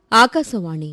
ఆకాశవాణి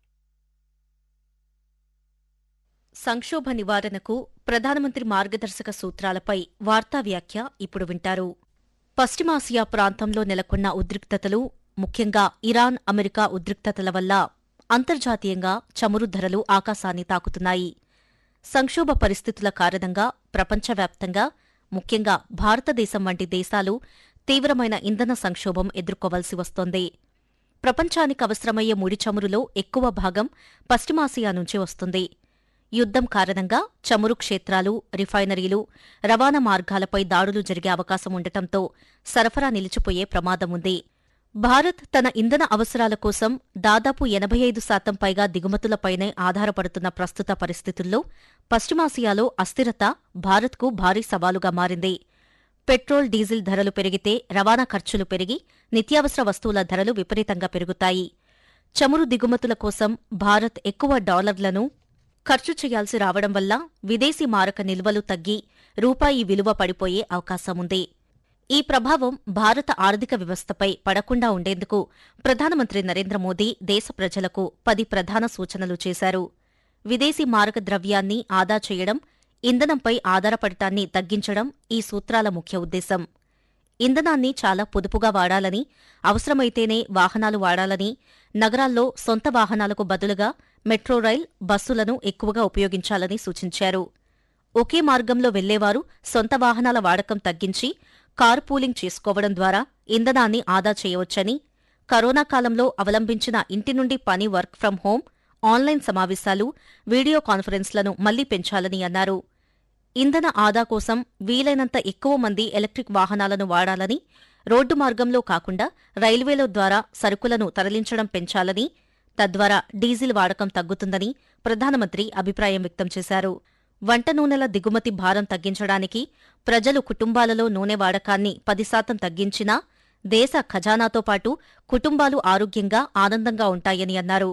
సంక్షోభ నివారణకు ప్రధానమంత్రి మార్గదర్శక సూత్రాలపై వార్తా వ్యాఖ్య ఇప్పుడు వింటారు పశ్చిమాసియా ప్రాంతంలో నెలకొన్న ఉద్రిక్తతలు ముఖ్యంగా ఇరాన్ అమెరికా ఉద్రిక్తతల వల్ల అంతర్జాతీయంగా చమురు ధరలు ఆకాశాన్ని తాకుతున్నాయి సంక్షోభ పరిస్థితుల కారణంగా ప్రపంచవ్యాప్తంగా ముఖ్యంగా భారతదేశం వంటి దేశాలు తీవ్రమైన ఇంధన సంక్షోభం ఎదుర్కోవలసి వస్తోంది ప్రపంచానికి అవసరమయ్యే ముడి చమురులో ఎక్కువ భాగం పశ్చిమాసియా నుంచి వస్తుంది యుద్దం కారణంగా చమురు క్షేత్రాలు రిఫైనరీలు రవాణా మార్గాలపై దాడులు జరిగే అవకాశం ఉండటంతో సరఫరా నిలిచిపోయే ప్రమాదం ఉంది భారత్ తన ఇంధన అవసరాల కోసం దాదాపు ఎనభై ఐదు శాతం పైగా దిగుమతులపైనే ఆధారపడుతున్న ప్రస్తుత పరిస్థితుల్లో పశ్చిమాసియాలో అస్థిరత భారత్కు భారీ సవాలుగా మారింది పెట్రోల్ డీజిల్ ధరలు పెరిగితే రవాణా ఖర్చులు పెరిగి నిత్యావసర వస్తువుల ధరలు విపరీతంగా పెరుగుతాయి చమురు దిగుమతుల కోసం భారత్ ఎక్కువ డాలర్లను ఖర్చు చేయాల్సి రావడం వల్ల విదేశీ మారక నిల్వలు తగ్గి రూపాయి విలువ పడిపోయే అవకాశముంది ఈ ప్రభావం భారత ఆర్థిక వ్యవస్థపై పడకుండా ఉండేందుకు ప్రధానమంత్రి నరేంద్ర మోదీ దేశ ప్రజలకు పది ప్రధాన సూచనలు చేశారు విదేశీ మారక ద్రవ్యాన్ని ఆదా చేయడం ఇంధనంపై ఆధారపడటాన్ని తగ్గించడం ఈ సూత్రాల ముఖ్య ఉద్దేశం ఇంధనాన్ని చాలా పొదుపుగా వాడాలని అవసరమైతేనే వాహనాలు వాడాలని నగరాల్లో సొంత వాహనాలకు బదులుగా మెట్రో రైల్ బస్సులను ఎక్కువగా ఉపయోగించాలని సూచించారు ఒకే మార్గంలో వెళ్లేవారు సొంత వాహనాల వాడకం తగ్గించి కార్ పూలింగ్ చేసుకోవడం ద్వారా ఇంధనాన్ని ఆదా చేయవచ్చని కరోనా కాలంలో అవలంబించిన ఇంటి నుండి పని వర్క్ ఫ్రం హోం ఆన్లైన్ సమావేశాలు వీడియో కాన్ఫరెన్స్లను మళ్లీ పెంచాలని అన్నారు ఇంధన ఆదా కోసం వీలైనంత ఎక్కువ మంది ఎలక్ట్రిక్ వాహనాలను వాడాలని రోడ్డు మార్గంలో కాకుండా రైల్వేల ద్వారా సరుకులను తరలించడం పెంచాలని తద్వారా డీజిల్ వాడకం తగ్గుతుందని ప్రధానమంత్రి అభిప్రాయం వ్యక్తం చేశారు వంట నూనెల దిగుమతి భారం తగ్గించడానికి ప్రజలు కుటుంబాలలో నూనె వాడకాన్ని పది శాతం తగ్గించినా దేశ ఖజానాతో పాటు కుటుంబాలు ఆరోగ్యంగా ఆనందంగా ఉంటాయని అన్నారు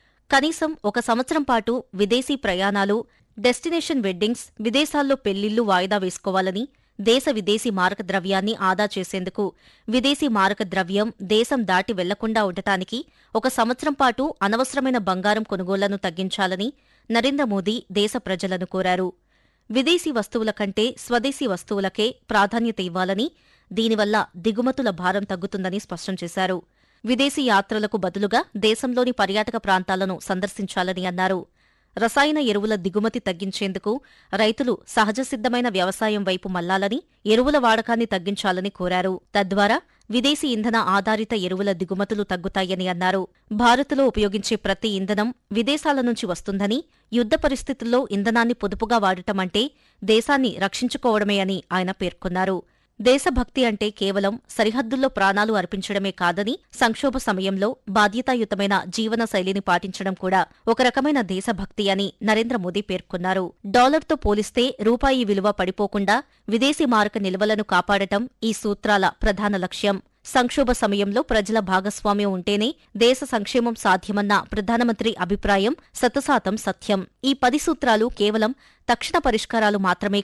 కనీసం ఒక సంవత్సరం పాటు విదేశీ ప్రయాణాలు డెస్టినేషన్ వెడ్డింగ్స్ విదేశాల్లో పెళ్లిళ్లు వాయిదా వేసుకోవాలని దేశ విదేశీ మారక ద్రవ్యాన్ని ఆదా చేసేందుకు విదేశీ మారక ద్రవ్యం దేశం దాటి వెళ్లకుండా ఉండటానికి ఒక సంవత్సరం పాటు అనవసరమైన బంగారం కొనుగోళ్లను తగ్గించాలని నరేంద్ర మోదీ దేశ ప్రజలను కోరారు విదేశీ వస్తువుల కంటే స్వదేశీ వస్తువులకే ప్రాధాన్యత ఇవ్వాలని దీనివల్ల దిగుమతుల భారం తగ్గుతుందని స్పష్టం చేశారు విదేశీ యాత్రలకు బదులుగా దేశంలోని పర్యాటక ప్రాంతాలను సందర్శించాలని అన్నారు రసాయన ఎరువుల దిగుమతి తగ్గించేందుకు రైతులు సహజసిద్ధమైన వ్యవసాయం వైపు మళ్లాలని ఎరువుల వాడకాన్ని తగ్గించాలని కోరారు తద్వారా విదేశీ ఇంధన ఆధారిత ఎరువుల దిగుమతులు తగ్గుతాయని అన్నారు భారత్లో ఉపయోగించే ప్రతి ఇంధనం విదేశాల నుంచి వస్తుందని యుద్ధ పరిస్థితుల్లో ఇంధనాన్ని పొదుపుగా వాడటమంటే దేశాన్ని రక్షించుకోవడమే అని ఆయన పేర్కొన్నారు దేశభక్తి అంటే కేవలం సరిహద్దుల్లో ప్రాణాలు అర్పించడమే కాదని సంక్షోభ సమయంలో బాధ్యతాయుతమైన జీవన శైలిని పాటించడం కూడా ఒక రకమైన దేశభక్తి అని నరేంద్ర మోదీ పేర్కొన్నారు డాలర్తో పోలిస్తే రూపాయి విలువ పడిపోకుండా విదేశీ మారక నిల్వలను కాపాడటం ఈ సూత్రాల ప్రధాన లక్ష్యం సంక్షోభ సమయంలో ప్రజల భాగస్వామ్యం ఉంటేనే దేశ సంక్షేమం సాధ్యమన్న ప్రధానమంత్రి అభిప్రాయం శతశాతం సత్యం ఈ పది సూత్రాలు కేవలం తక్షణ పరిష్కారాలు మాత్రమే